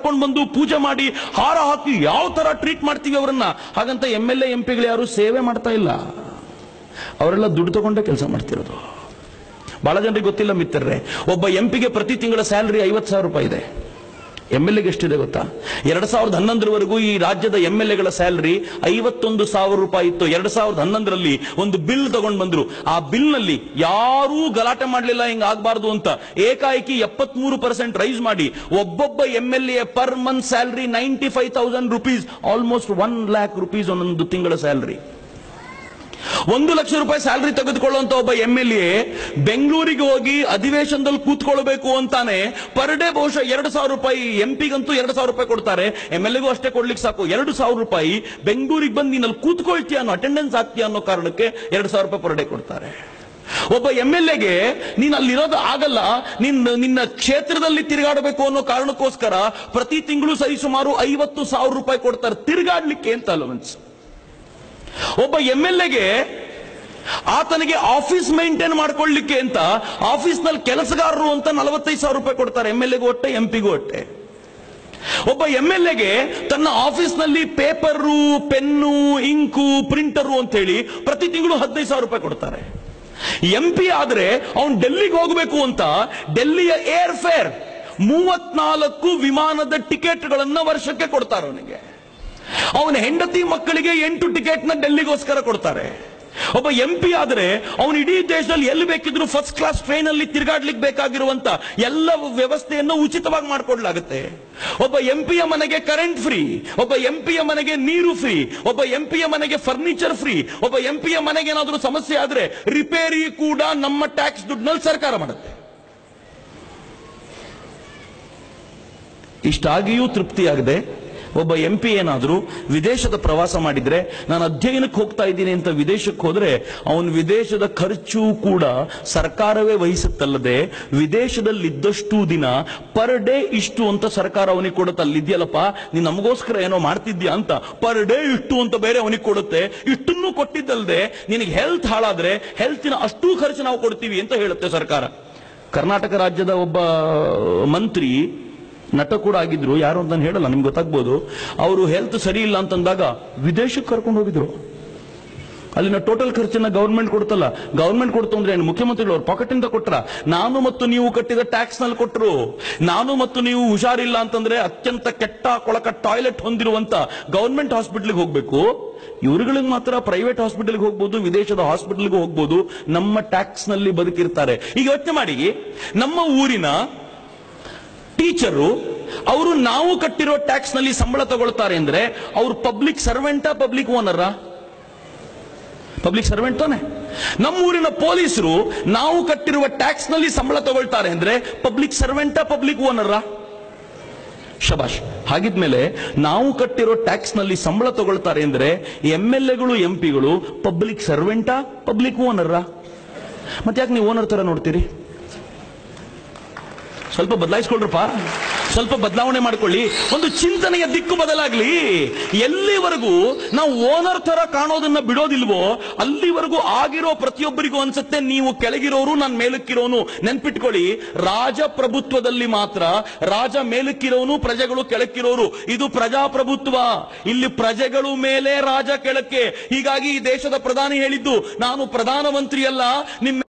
ಕರ್ಕೊಂಡು ಬಂದು ಪೂಜೆ ಮಾಡಿ ಹಾರ ಹಾಕಿ ಯಾವ ತರ ಟ್ರೀಟ್ ಮಾಡ್ತೀವಿ ಅವರನ್ನ ಹಾಗಂತ ಎಂ ಎಲ್ ಎಂ ಪಿಗಳು ಯಾರು ಸೇವೆ ಮಾಡ್ತಾ ಇಲ್ಲ ಅವರೆಲ್ಲ ದುಡ್ಡು ತಗೊಂಡೇ ಕೆಲಸ ಮಾಡ್ತಿರೋದು ಬಹಳ ಜನರಿಗೆ ಗೊತ್ತಿಲ್ಲ ಮಿತ್ರರೇ ಒಬ್ಬ ಎಂ ಪಿಗೆ ಪ್ರತಿ ತಿಂಗಳ ಸ್ಯಾಲರಿ ಐವತ್ತು ಸಾವಿರ ರೂಪಾಯಿ ಇದೆ ಎಂ ಎಲ್ ಎಗೆ ಎಷ್ಟಿದೆ ಗೊತ್ತಾ ಎರಡ್ ಸಾವಿರದ ಹನ್ನೊಂದರವರೆಗೂ ಈ ರಾಜ್ಯದ ಎಂ ಎಲ್ ಎಗಳ ಸ್ಯಾಲರಿ ಐವತ್ತೊಂದು ಸಾವಿರ ರೂಪಾಯಿ ಇತ್ತು ಎರಡ್ ಸಾವಿರದ ಹನ್ನೊಂದರಲ್ಲಿ ಒಂದು ಬಿಲ್ ತಗೊಂಡ್ ಬಂದ್ರು ಆ ಬಿಲ್ ನಲ್ಲಿ ಯಾರೂ ಗಲಾಟೆ ಮಾಡಲಿಲ್ಲ ಹಿಂಗ ಆಗ್ಬಾರ್ದು ಅಂತ ಏಕಾಏಕಿ ಎಪ್ಪತ್ಮೂರು ಪರ್ಸೆಂಟ್ ರೈಸ್ ಮಾಡಿ ಒಬ್ಬೊಬ್ಬ M L A per month salary ninety five thousand rupees almost one lakh rupees ಒಂದೊಂದು ತಿಂಗಳ ಸ್ಯಾಲರಿ ಒಂದು ಲಕ್ಷ ರೂಪಾಯಿ ಸ್ಯಾಲರಿ ತೆಗೆದುಕೊಳ್ಳುವಂತ ಒಬ್ಬ ಎಂ ಎಲ್ ಎ ಬೆಂಗಳೂರಿಗೆ ಹೋಗಿ ಅಧಿವೇಶನದಲ್ಲಿ ಕೂತ್ಕೊಳ್ಬೇಕು ಅಂತಾನೆ ಪರ್ ಡೇ ಬಹುಶಃ ಎರಡು ಸಾವಿರ ರೂಪಾಯಿ ಎಂ ಪಿಗಂತೂ ಎರಡು ಸಾವಿರ ರೂಪಾಯಿ ಕೊಡ್ತಾರೆ ಎಂ ಎಲ್ ಎಗೂ ಅಷ್ಟೇ ಕೊಡ್ಲಿಕ್ಕೆ ಸಾಕು ಎರಡು ಸಾವಿರ ರೂಪಾಯಿ ಬೆಂಗಳೂರಿಗೆ ಬಂದು ನೀನಲ್ಲಿ ಕೂತ್ಕೊಳ್ತೀಯ ಅನ್ನೋ ಅಟೆಂಡೆನ್ಸ್ ಆಗ್ತೀಯ ಅನ್ನೋ ಕಾರಣಕ್ಕೆ ಎರಡು ಸಾವಿರ ರೂಪಾಯಿ ಪರ್ ಡೇ ಕೊಡ್ತಾರೆ ಒಬ್ಬ ಎಂ ಎಲ್ ಎಗೆ ನೀನ್ ಅಲ್ಲಿರೋದು ಆಗಲ್ಲ ನಿನ್ನ ನಿನ್ನ ಕ್ಷೇತ್ರದಲ್ಲಿ ತಿರುಗಾಡಬೇಕು ಅನ್ನೋ ಕಾರಣಕ್ಕೋಸ್ಕರ ಪ್ರತಿ ತಿಂಗಳು ಸರಿ ಸುಮಾರು ಐವತ್ತು ಸಾವಿರ ರೂಪಾಯಿ ಕೊಡ್ತಾರೆ ತಿರುಗಾಡ್ಲಿಕ್ಕೆ ಅಂತ ಅಲವೆನ್ಸ್ ಒಬ್ಬ ಎಂ ಎಲ್ ಎಗೆ ಆತನಿಗೆ ಆಫೀಸ್ ಮೇಂಟೈನ್ ಮಾಡ್ಕೊಳ್ಳಿಕ್ಕೆ ಅಂತ ಆಫೀಸ್ ನಲ್ಲಿ ಕೆಲಸಗಾರರು ಅಂತ ನಲವತ್ತೈದು ಸಾವಿರ ರೂಪಾಯಿ ಕೊಡ್ತಾರೆ ಎಂ ಎಲ್ ಎಗೂ ಒಟ್ಟೆ ಎಂ ಪಿಗೂ ಒಟ್ಟೆ ಒಬ್ಬ ಎಂ ಎಲ್ ಎಗೆ ತನ್ನ ಆಫೀಸ್ ನಲ್ಲಿ ಪೇಪರು ಪೆನ್ನು ಇಂಕು ಪ್ರಿಂಟರು ಅಂತ ಹೇಳಿ ಪ್ರತಿ ತಿಂಗಳು ಹದಿನೈದು ಸಾವಿರ ರೂಪಾಯಿ ಕೊಡ್ತಾರೆ ಎಂ ಪಿ ಆದ್ರೆ ಅವನು ಡೆಲ್ಲಿಗೆ ಹೋಗಬೇಕು ಅಂತ ಡೆಲ್ಲಿಯ ಏರ್ ಫೇರ್ ಮೂವತ್ನಾಲ್ಕು ವಿಮಾನದ ಟಿಕೆಟ್ಗಳನ್ನ ವರ್ಷಕ್ಕೆ ಕೊಡ್ತಾರೆ ಅವನಿಗೆ ಅವನ ಹೆಂಡತಿ ಮಕ್ಕಳಿಗೆ ಎಂಟು ಟಿಕೆಟ್ ನ ಡೆಲ್ಲಿಗೋಸ್ಕರ ಕೊಡ್ತಾರೆ ಒಬ್ಬ ಎಂ ಪಿ ಆದ್ರೆ ಅವನು ಇಡೀ ದೇಶದಲ್ಲಿ ಎಲ್ಲಿ ಬೇಕಿದ್ರು ಫಸ್ಟ್ ಕ್ಲಾಸ್ ಟ್ರೈನ್ ಅಲ್ಲಿ ತಿರುಗಾಡ್ಲಿಕ್ಕೆ ಬೇಕಾಗಿರುವಂತ ಎಲ್ಲ ವ್ಯವಸ್ಥೆಯನ್ನು ಉಚಿತವಾಗಿ ಮಾಡಿಕೊಡ್ಲಾಗುತ್ತೆ ಒಬ್ಬ ಎಂ ಪಿಯ ಮನೆಗೆ ಕರೆಂಟ್ ಫ್ರೀ ಒಬ್ಬ ಎಂ ಪಿಯ ಮನೆಗೆ ನೀರು ಫ್ರೀ ಒಬ್ಬ ಎಂ ಪಿಯ ಮನೆಗೆ ಫರ್ನಿಚರ್ ಫ್ರೀ ಒಬ್ಬ ಎಂ ಪಿಯ ಮನೆಗೆ ಏನಾದರೂ ಸಮಸ್ಯೆ ಆದ್ರೆ ರಿಪೇರಿ ಕೂಡ ನಮ್ಮ ಟ್ಯಾಕ್ಸ್ ದುಡ್ಡಿನಲ್ಲಿ ಸರ್ಕಾರ ಮಾಡುತ್ತೆ ಇಷ್ಟಾಗಿಯೂ ತೃಪ್ತಿಯಾಗದೆ ಒಬ್ಬ ಎಂ ಪಿ ಏನಾದರೂ ವಿದೇಶದ ಪ್ರವಾಸ ಮಾಡಿದ್ರೆ ನಾನು ಅಧ್ಯಯನಕ್ಕೆ ಹೋಗ್ತಾ ಇದ್ದೀನಿ ಅಂತ ವಿದೇಶಕ್ಕೆ ಹೋದ್ರೆ ಅವನ ವಿದೇಶದ ಖರ್ಚು ಕೂಡ ಸರ್ಕಾರವೇ ವಹಿಸುತ್ತಲ್ಲದೆ ವಿದೇಶದಲ್ಲಿದ್ದಷ್ಟು ದಿನ ಪರ್ ಡೇ ಇಷ್ಟು ಅಂತ ಸರ್ಕಾರ ಅವನಿಗೆ ಕೊಡುತ್ತೆ ಅಲ್ಲಿದ್ಯಲ್ಲಪ್ಪ ನೀನ್ ನಮಗೋಸ್ಕರ ಏನೋ ಮಾಡ್ತಿದ್ಯಾ ಅಂತ ಪರ್ ಡೇ ಇಷ್ಟು ಅಂತ ಬೇರೆ ಅವನಿಗೆ ಕೊಡುತ್ತೆ ಇಷ್ಟನ್ನು ಕೊಟ್ಟಿದ್ದಲ್ಲದೆ ನಿನಗೆ ಹೆಲ್ತ್ ಹಾಳಾದ್ರೆ ಹೆಲ್ತಿನ ಅಷ್ಟೂ ಖರ್ಚು ನಾವು ಕೊಡ್ತೀವಿ ಅಂತ ಹೇಳುತ್ತೆ ಸರ್ಕಾರ ಕರ್ನಾಟಕ ರಾಜ್ಯದ ಒಬ್ಬ ಮಂತ್ರಿ ನಟ ಕೂಡ ಆಗಿದ್ರು ಯಾರು ಅಂತ ನಾನು ಹೇಳಲ್ಲ ನಿಮ್ಗೆ ಗೊತ್ತಾಗ್ಬೋದು ಅವರು ಹೆಲ್ತ್ ಸರಿ ಇಲ್ಲ ಅಂತಂದಾಗ ವಿದೇಶಕ್ಕೆ ಕರ್ಕೊಂಡು ಹೋಗಿದ್ರು ಅಲ್ಲಿನ ಟೋಟಲ್ ಖರ್ಚನ್ನ ಗವರ್ಮೆಂಟ್ ಕೊಡ್ತಲ್ಲ ಗವರ್ಮೆಂಟ್ ಕೊಡ್ತು ಅಂದ್ರೆ ಏನು ಮುಖ್ಯಮಂತ್ರಿಗಳು ಅವ್ರ ಪಾಕೆಟ್ ಇಂದ ಕೊಟ್ರ ನಾನು ಮತ್ತು ನೀವು ಕಟ್ಟಿದ ಟ್ಯಾಕ್ಸ್ ನಲ್ಲಿ ಕೊಟ್ಟರು ನಾನು ಮತ್ತು ನೀವು ಹುಷಾರಿಲ್ಲ ಅಂತಂದ್ರೆ ಅತ್ಯಂತ ಕೆಟ್ಟ ಕೊಳಕ ಟಾಯ್ಲೆಟ್ ಹೊಂದಿರುವಂತ ಗವರ್ಮೆಂಟ್ ಹಾಸ್ಪಿಟಲ್ಗೆ ಹೋಗ್ಬೇಕು ಇವರುಗಳಿಗೆ ಮಾತ್ರ ಪ್ರೈವೇಟ್ ಹಾಸ್ಪಿಟಲ್ಗೆ ಹೋಗ್ಬೋದು ವಿದೇಶದ ಹಾಸ್ಪಿಟಲ್ಗೆ ಹೋಗ್ಬೋದು ನಮ್ಮ ಟ್ಯಾಕ್ಸ್ ನಲ್ಲಿ ಬದುಕಿರ್ತಾರೆ ಈಗ ಯೋಚನೆ ಮಾಡಿ ನಮ್ಮ ಊರಿನ ಟೀಚರು ಅವರು ನಾವು ಕಟ್ಟಿರೋ ಟ್ಯಾಕ್ಸ್ ನಲ್ಲಿ ಸಂಬಳ ತಗೊಳ್ತಾರೆ ಅಂದ್ರೆ ಅವರು ಪಬ್ಲಿಕ್ ಸರ್ವೆಂಟಾ ಪಬ್ಲಿಕ್ ಓನರಾ ಪಬ್ಲಿಕ್ ಸರ್ವೆಂಟ್ ತಾನೆ ನಮ್ಮೂರಿನ ಪೊಲೀಸರು ನಾವು ಕಟ್ಟಿರುವ ಟ್ಯಾಕ್ಸ್ ನಲ್ಲಿ ಸಂಬಳ ತಗೊಳ್ತಾರೆ ಅಂದ್ರೆ ಪಬ್ಲಿಕ್ ಸರ್ವೆಂಟಾ ಪಬ್ಲಿಕ್ ಓನರಾ ಶಬಾಷ್ ಹಾಗಿದ್ಮೇಲೆ ನಾವು ಕಟ್ಟಿರೋ ಟ್ಯಾಕ್ಸ್ ನಲ್ಲಿ ಸಂಬಳ ತಗೊಳ್ತಾರೆ ಅಂದ್ರೆ ಎಂ ಎಲ್ ಎಗಳು ಎಂ ಪಿಗಳು ಪಬ್ಲಿಕ್ ಸರ್ವೆಂಟಾ ಪಬ್ಲಿಕ್ ಓನರಾ ಮತ್ತೆ ಯಾಕೆ ನೀವು ಓನರ್ ತರ ನೋಡ್ತೀರಿ ಸ್ವಲ್ಪ ಬದಲಾಯಿಸ್ಕೊಳ್ರಪ್ಪ ಸ್ವಲ್ಪ ಬದಲಾವಣೆ ಮಾಡ್ಕೊಳ್ಳಿ ಒಂದು ಚಿಂತನೆಯ ದಿಕ್ಕು ಬದಲಾಗ್ಲಿ ಎಲ್ಲಿವರೆಗೂ ನಾವು ಓನರ್ ತರ ಕಾಣೋದನ್ನ ಬಿಡೋದಿಲ್ವೋ ಅಲ್ಲಿವರೆಗೂ ಆಗಿರೋ ಪ್ರತಿಯೊಬ್ಬರಿಗೂ ಅನ್ಸುತ್ತೆ ನೀವು ಕೆಳಗಿರೋರು ನಾನು ಮೇಲಕ್ಕಿರೋನು ನೆನ್ಪಿಟ್ಕೊಳ್ಳಿ ರಾಜಪ್ರಭುತ್ವದಲ್ಲಿ ಮಾತ್ರ ರಾಜ ಮೇಲಕ್ಕಿರೋನು ಪ್ರಜೆಗಳು ಕೆಳಕ್ಕಿರೋರು ಇದು ಪ್ರಜಾಪ್ರಭುತ್ವ ಇಲ್ಲಿ ಪ್ರಜೆಗಳು ಮೇಲೆ ರಾಜ ಕೆಳಕ್ಕೆ ಹೀಗಾಗಿ ಈ ದೇಶದ ಪ್ರಧಾನಿ ಹೇಳಿದ್ದು ನಾನು ಪ್ರಧಾನಮಂತ್ರಿ ಅಲ್ಲ ನಿಮ್ಮ